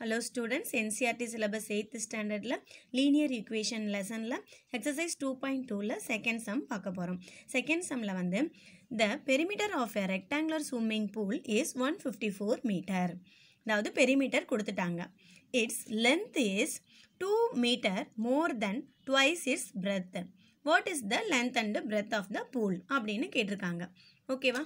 hello students NCERT syllabus eighth ஸ்டாண்டர்டில் linear equation லெசனில் exercise two point டூவில் second sum பார்க்க போகிறோம் செகண்ட் சம்மில் வந்து the perimeter of a rectangular swimming pool is one fifty four metre அதாவது perimeter கொடுத்துட்டாங்க its length is two metre more than twice its breadth what is the length and breadth of the pool அப்படின்னு கேட்டிருக்காங்க ஓகேவா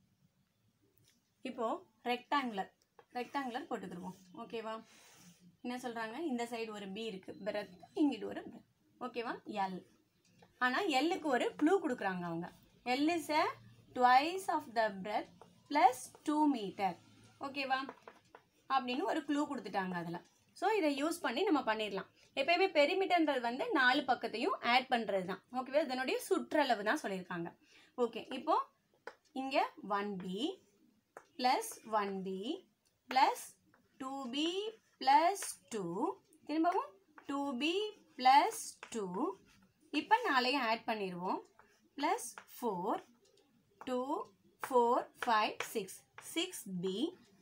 இப்போது rectangular rectangular போட்டுக்கிடுவோம் ஓகேவா என்ன சொல்கிறாங்க இந்த சைடு ஒரு பி இருக்குது பிரெத் இங்கிட்டு ஒரு பிரெத் ஓகேவா எல் ஆனால் எல்லுக்கு ஒரு க்ளூ கொடுக்குறாங்க அவங்க L is a twice of the breadth plus two metre ஓகேவா அப்படின்னு ஒரு க்ளூ கொடுத்துட்டாங்க அதில் ஸோ இதை யூஸ் பண்ணி நம்ம பண்ணிடலாம் எப்பயுமே பெரிமீட்டர்ன்றது வந்து நாலு பக்கத்தையும் ஆட் பண்ணுறது தான் ஓகேவா இதனுடைய சுற்றளவு தான் சொல்லியிருக்காங்க ஓகே இப்போ இங்கே one B plus one B plus two B plus two திரும்பவும் டூ பி ப்ளஸ் டூ இப்போ நாளையும் ஆட் பண்ணிடுவோம் plus four two four five six six B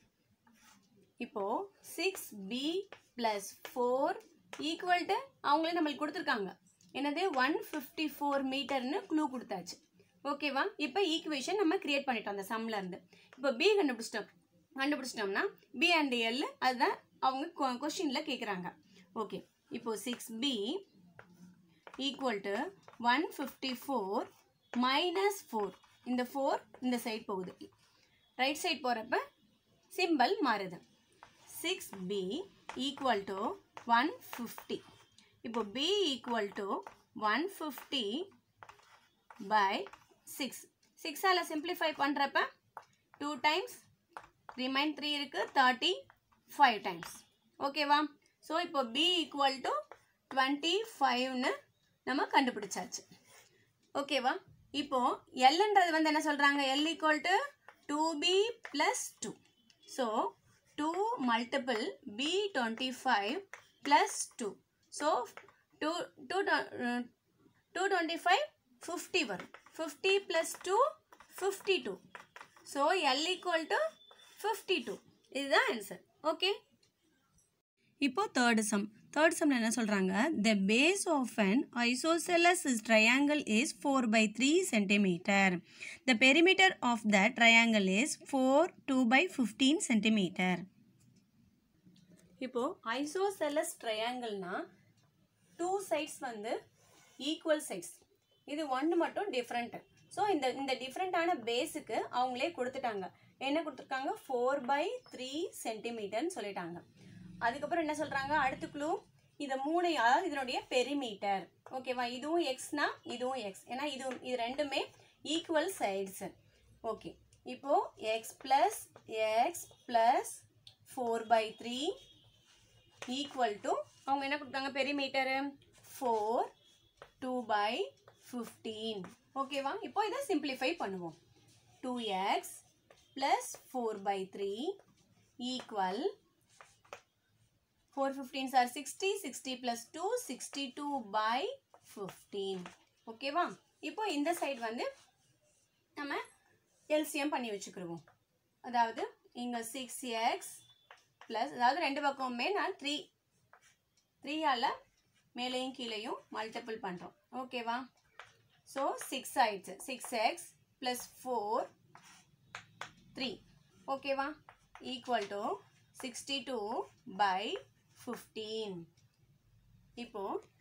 இப்போது six B plus four equal to அவங்களே நம்மளுக்கு கொடுத்துருக்காங்க என்னது ஒன் ஃபிஃப்டி ஃபோர் மீட்டர்னு க்ளூ கொடுத்தாச்சு ஓகேவா இப்போ ஈக்குவேஷன் நம்ம கிரியேட் பண்ணிட்டோம் அந்த சம்ல இருந்து இப்போ பி கண்டுபிடிச்சிட்டோம் கண்டுபிடிச்சிட்டோம்னா பி அண்ட் எல் அதுதான் அவங்க கொஷினில் கேட்குறாங்க ஓகே இப்போ six B equal to one fifty four minus four இந்த ஃபோர் இந்த சைட் போகுது ரைட் சைட் போகிறப்ப சிம்பிள் மாறுது six B equal to one fifty இப்போ B equal to one fifty by six சிக்ஸால் சிம்பிளிஃபை பண்ணுறப்ப டூ டைம்ஸ் ரிமைன் த்ரீ இருக்குது thirty five times ஓகேவா ஸோ இப்போ பி ஈக்குவல் டு டுவெண்ட்டி ஃபைவ்னு நம்ம கண்டுபிடிச்சாச்சு ஓகேவா இப்போ எல்ன்றது வந்து என்ன சொல்கிறாங்க L equal to two B plus two so two multiple B twenty five plus two so two two two twenty five fifty வரும் fifty plus two fifty two so L equal to fifty two இதுதான் answer okay இப்போ third sum third சம்மில் என்ன சொல்கிறாங்க the base of an isosceles triangle is four by three centimetre the perimeter of the triangle is four two by fifteen centimetre இப்போது isosceles ட்ரையாங்கிள்னா two sides வந்து equal sides இது ஒன்று மட்டும் டிஃப்ரெண்ட்டு ஸோ இந்த இந்த டிஃப்ரெண்ட்டான பேஸுக்கு அவங்களே கொடுத்துட்டாங்க என்ன கொடுத்துருக்காங்க ஃபோர் பை த்ரீ சென்டிமீட்டர்னு சொல்லிட்டாங்க அதுக்கப்புறம் என்ன சொல்கிறாங்க அடுத்த க்ளூ இதை மூணு அதாவது இதனுடைய பெரிமீட்டர் ஓகேவா இதுவும் எக்ஸ்னா இதுவும் எக்ஸ் ஏன்னா இது இது ரெண்டுமே ஈக்குவல் சைட்ஸு ஓகே இப்போது X plus X plus four by three equal to அவங்க என்ன கொடுத்தாங்க perimeter four two by fifteen ஓகேவா இப்போ இதை சிம்பிளிஃபை பண்ணுவோம் two X plus four by three equal four fifteen sir sixty sixty plus two sixty two by fifteen ஓகேவா இப்போ இந்த சைடு வந்து நம்ம எல்சிஎம் பண்ணி வச்சுக்கிடுவோம் அதாவது இங்கே சிக்ஸ் எக்ஸ் ப்ளஸ் அதாவது ரெண்டு பக்கமுமே நான் த்ரீ த்ரீயால் மேலேயும் கீழேயும் மல்டிபிள் பண்ணுறோம் ஓகேவா ஸோ சிக்ஸ் ஆயிடுச்சு six X plus four three ஓகேவா equal to sixty two by fifteen இப்போ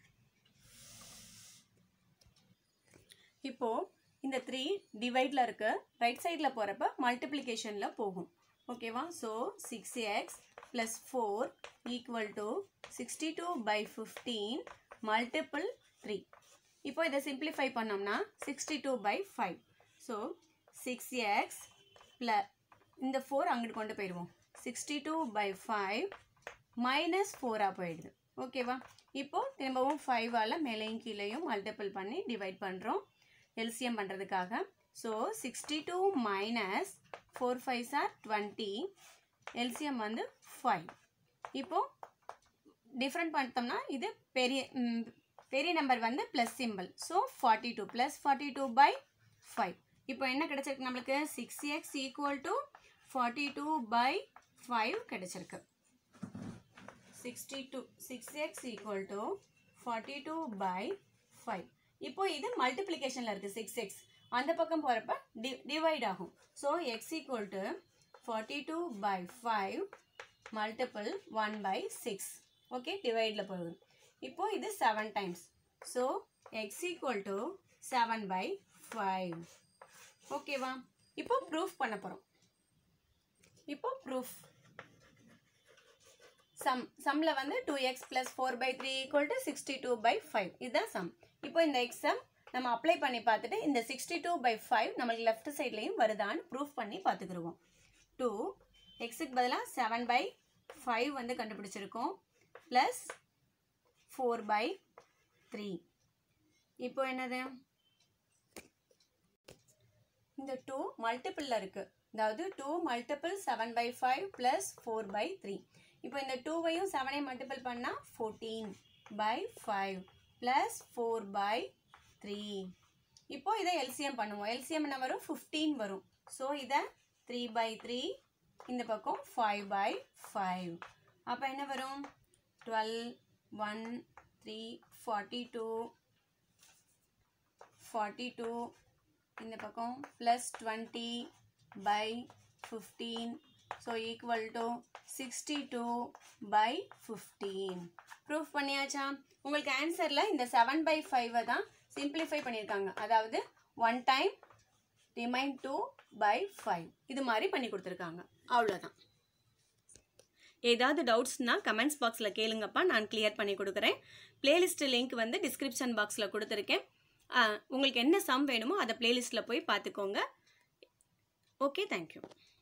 இப்போ இந்த த்ரீ டிவைடில் இருக்க ரைட் சைடில் போகிறப்ப மல்டிப்ளிகேஷனில் போகும் ஓகேவா so six X plus four equal to sixty two by fifteen multiple three இப்போ இதை சிம்பிளிஃபை பண்ணோம்னா sixty two by five so six X plus இந்த ஃபோர் அங்கிட்டு கொண்டு போயிடுவோம் sixty two by five minus ஃபோராக போயிடுது ஓகேவா இப்போது திரும்பவும் ஃபைவால் மேலேயும் கீழேயும் மல்டிபிள் பண்ணி டிவைட் பண்ணுறோம் எல்சிஎம் பண்ணுறதுக்காக so sixty two minus four five sir twenty LCM வந்து ஃபைவ் இப்போது டிஃப்ரெண்ட் பண்ணிட்டோம்னா இது பெரிய பெரிய நம்பர் வந்து plus simple so forty two plus forty two by five இப்போ என்ன கிடச்சிருக்கு நம்மளுக்கு six X equal to forty two by five கிடச்சிருக்கு sixty two six X equal to forty two by five இப்போ இது மல்டிப்ளிகேஷனில் இருக்குது சிக்ஸ் எக்ஸ் அந்த பக்கம் போகிறப்ப டி டிவைட் ஆகும் so X equal to forty two by five multiple one by six okay டிவைடில் போகுது இப்போ இது seven times so X equal to seven by five ஓகேவா இப்போ ப்ரூஃப் பண்ண போகிறோம் இப்போ ப்ரூஃப் சம் சம்மில் வந்து two X plus four by three equal to sixty two by five இதுதான் சம் இப்போ இந்த எக்ஸம் நம்ம அப்ளை பண்ணி பார்த்துட்டு இந்த சிக்ஸ்டி டூ பை ஃபைவ் நம்மளுக்கு லெஃப்ட் சைட்லேயும் வருதான்னு ப்ரூஃப் பண்ணி பார்த்துக்குருவோம் டூ எக்ஸுக்கு பதிலாக செவன் பை ஃபைவ் வந்து கண்டுபிடிச்சிருக்கோம் ப்ளஸ் ஃபோர் பை த்ரீ இப்போ என்னது இந்த டூ மல்டிப்பிளில் இருக்குது அதாவது two multiple seven by five plus four by three இப்போ இந்த டூவையும் செவனையும் மல்டிபிள் பண்ணால் fourteen by five plus four by three இப்போ இதை எல்சிஎம் பண்ணுவோம் எல்சிஎம் என்ன வரும் ஃபிஃப்டீன் வரும் ஸோ இதை த்ரீ பை த்ரீ இந்த பக்கம் ஃபைவ் பை ஃபைவ் அப்போ என்ன வரும் twelve one three forty two forty two இந்த பக்கம் plus twenty by fifteen so equal to sixty two by fifteen proof பண்ணியாச்சா உங்களுக்கு ஆன்சரில் இந்த செவன் பை ஃபைவை தான் சிம்பிளிஃபை பண்ணியிருக்காங்க அதாவது one time remain two by five இது மாதிரி பண்ணி கொடுத்துருக்காங்க அவ்வளோதான் ஏதாவது டவுட்ஸ்னால் கமெண்ட்ஸ் பாக்ஸில் கேளுங்கப்பா நான் கிளியர் பண்ணி கொடுக்குறேன் பிளேலிஸ்ட் லிங்க் வந்து டிஸ்கிரிப்ஷன் பாக்ஸில் கொடுத்துருக்கேன் உங்களுக்கு என்ன சம் வேணுமோ அதை பிளேலிஸ்ட்டில் போய் பார்த்துக்கோங்க ஓகே தேங்க்யூ